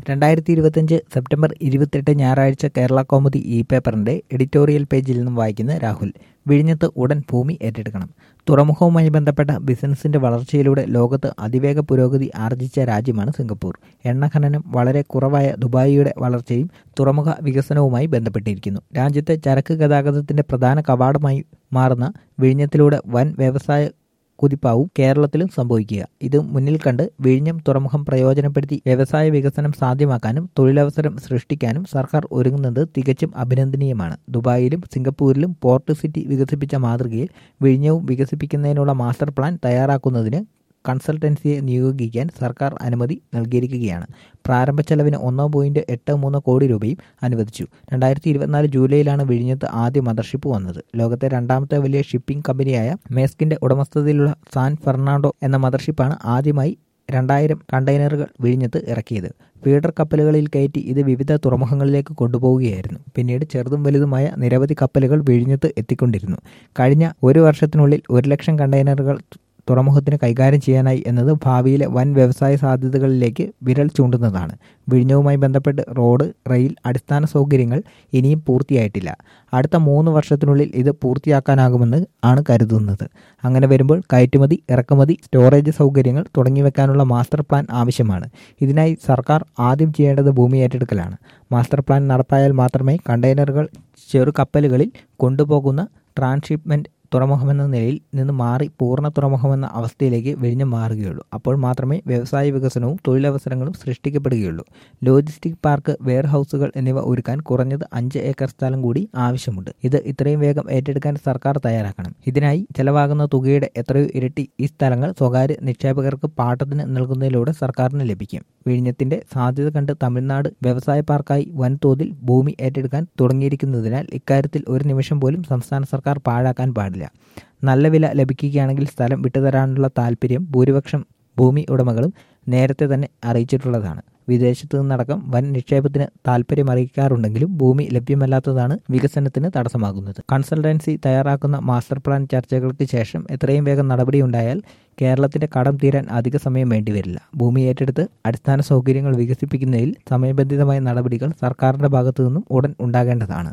രണ്ടായിരത്തി ഇരുപത്തിയഞ്ച് സെപ്റ്റംബർ ഇരുപത്തെട്ട് ഞായറാഴ്ച കേരള കോമുദി ഇ പേപ്പറിന്റെ എഡിറ്റോറിയൽ പേജിൽ നിന്നും വായിക്കുന്ന രാഹുൽ വിഴിഞ്ഞത്ത് ഉടൻ ഭൂമി ഏറ്റെടുക്കണം തുറമുഖവുമായി ബന്ധപ്പെട്ട ബിസിനസിന്റെ വളർച്ചയിലൂടെ ലോകത്ത് അതിവേഗ പുരോഗതി ആർജിച്ച രാജ്യമാണ് സിംഗപ്പൂർ എണ്ണ ഖനനം വളരെ കുറവായ ദുബായിയുടെ വളർച്ചയും തുറമുഖ വികസനവുമായി ബന്ധപ്പെട്ടിരിക്കുന്നു രാജ്യത്തെ ചരക്ക് ഗതാഗതത്തിന്റെ പ്രധാന കവാടമായി മാറുന്ന വിഴിഞ്ഞത്തിലൂടെ വൻ വ്യവസായ കുതിപ്പാവും കേരളത്തിലും സംഭവിക്കുക ഇത് മുന്നിൽ കണ്ട് വിഴിഞ്ഞം തുറമുഖം പ്രയോജനപ്പെടുത്തി വ്യവസായ വികസനം സാധ്യമാക്കാനും തൊഴിലവസരം സൃഷ്ടിക്കാനും സർക്കാർ ഒരുങ്ങുന്നത് തികച്ചും അഭിനന്ദനീയമാണ് ദുബായിലും സിംഗപ്പൂരിലും പോർട്ട് സിറ്റി വികസിപ്പിച്ച മാതൃകയിൽ വിഴിഞ്ഞവും വികസിപ്പിക്കുന്നതിനുള്ള മാസ്റ്റർ പ്ലാൻ തയ്യാറാക്കുന്നതിന് കൺസൾട്ടൻസിയെ നിയോഗിക്കാൻ സർക്കാർ അനുമതി നൽകിയിരിക്കുകയാണ് പ്രാരംഭ ചെലവിന് ഒന്ന് പോയിന്റ് എട്ട് മൂന്ന് കോടി രൂപയും അനുവദിച്ചു രണ്ടായിരത്തി ഇരുപത്തിനാല് ജൂലൈയിലാണ് വിഴിഞ്ഞത്ത് ആദ്യ മദർഷിപ്പ് വന്നത് ലോകത്തെ രണ്ടാമത്തെ വലിയ ഷിപ്പിംഗ് കമ്പനിയായ മേസ്കിന്റെ ഉടമസ്ഥതയിലുള്ള സാൻ ഫെർണാണ്ടോ എന്ന മദർഷിപ്പാണ് ആദ്യമായി രണ്ടായിരം കണ്ടെയ്നറുകൾ വിഴിഞ്ഞത്ത് ഇറക്കിയത് ഫീഡർ കപ്പലുകളിൽ കയറ്റി ഇത് വിവിധ തുറമുഖങ്ങളിലേക്ക് കൊണ്ടുപോവുകയായിരുന്നു പിന്നീട് ചെറുതും വലുതുമായ നിരവധി കപ്പലുകൾ വിഴിഞ്ഞത്ത് എത്തിക്കൊണ്ടിരുന്നു കഴിഞ്ഞ ഒരു വർഷത്തിനുള്ളിൽ ഒരു ലക്ഷം കണ്ടെയ്നറുകൾ തുറമുഖത്തിന് കൈകാര്യം ചെയ്യാനായി എന്നത് ഭാവിയിലെ വൻ വ്യവസായ സാധ്യതകളിലേക്ക് വിരൽ ചൂണ്ടുന്നതാണ് വിഴിഞ്ഞവുമായി ബന്ധപ്പെട്ട് റോഡ് റെയിൽ അടിസ്ഥാന സൗകര്യങ്ങൾ ഇനിയും പൂർത്തിയായിട്ടില്ല അടുത്ത മൂന്ന് വർഷത്തിനുള്ളിൽ ഇത് പൂർത്തിയാക്കാനാകുമെന്ന് ആണ് കരുതുന്നത് അങ്ങനെ വരുമ്പോൾ കയറ്റുമതി ഇറക്കുമതി സ്റ്റോറേജ് സൗകര്യങ്ങൾ തുടങ്ങിവെക്കാനുള്ള മാസ്റ്റർ പ്ലാൻ ആവശ്യമാണ് ഇതിനായി സർക്കാർ ആദ്യം ചെയ്യേണ്ടത് ഭൂമി ഏറ്റെടുക്കലാണ് മാസ്റ്റർ പ്ലാൻ നടപ്പായാൽ മാത്രമേ കണ്ടെയ്നറുകൾ ചെറു കപ്പലുകളിൽ കൊണ്ടുപോകുന്ന ട്രാൻസ്ഷിപ്മെന്റ് തുറമുഖമെന്ന നിലയിൽ നിന്ന് മാറി പൂർണ്ണ തുറമുഖമെന്ന അവസ്ഥയിലേക്ക് വിഴിഞ്ഞം മാറുകയുള്ളൂ അപ്പോൾ മാത്രമേ വ്യവസായ വികസനവും തൊഴിലവസരങ്ങളും സൃഷ്ടിക്കപ്പെടുകയുള്ളൂ ലോജിസ്റ്റിക് പാർക്ക് വെയർ ഹൗസുകൾ എന്നിവ ഒരുക്കാൻ കുറഞ്ഞത് അഞ്ച് ഏക്കർ സ്ഥലം കൂടി ആവശ്യമുണ്ട് ഇത് ഇത്രയും വേഗം ഏറ്റെടുക്കാൻ സർക്കാർ തയ്യാറാക്കണം ഇതിനായി ചെലവാകുന്ന തുകയുടെ എത്രയോ ഇരട്ടി ഈ സ്ഥലങ്ങൾ സ്വകാര്യ നിക്ഷേപകർക്ക് പാട്ടത്തിന് നൽകുന്നതിലൂടെ സർക്കാരിന് ലഭിക്കും വിഴിഞ്ഞത്തിന്റെ സാധ്യത കണ്ട് തമിഴ്നാട് വ്യവസായ പാർക്കായി വൻതോതിൽ ഭൂമി ഏറ്റെടുക്കാൻ തുടങ്ങിയിരിക്കുന്നതിനാൽ ഇക്കാര്യത്തിൽ ഒരു നിമിഷം പോലും സംസ്ഥാന സർക്കാർ പാഴാക്കാൻ പാടില്ല നല്ല വില ലഭിക്കുകയാണെങ്കിൽ സ്ഥലം വിട്ടുതരാനുള്ള താല്പര്യം ഭൂരിപക്ഷം ഭൂമി ഉടമകളും നേരത്തെ തന്നെ അറിയിച്ചിട്ടുള്ളതാണ് വിദേശത്തു നിന്നടക്കം വൻ നിക്ഷേപത്തിന് താല്പര്യം അറിയിക്കാറുണ്ടെങ്കിലും ഭൂമി ലഭ്യമല്ലാത്തതാണ് വികസനത്തിന് തടസ്സമാകുന്നത് കൺസൾട്ടൻസി തയ്യാറാക്കുന്ന മാസ്റ്റർ പ്ലാൻ ചർച്ചകൾക്ക് ശേഷം എത്രയും വേഗം നടപടിയുണ്ടായാൽ കേരളത്തിന്റെ കടം തീരാൻ അധിക സമയം വേണ്ടിവരില്ല ഭൂമി ഏറ്റെടുത്ത് അടിസ്ഥാന സൗകര്യങ്ങൾ വികസിപ്പിക്കുന്നതിൽ സമയബന്ധിതമായ നടപടികൾ സർക്കാരിന്റെ ഭാഗത്തു നിന്നും ഉടൻ ഉണ്ടാകേണ്ടതാണ്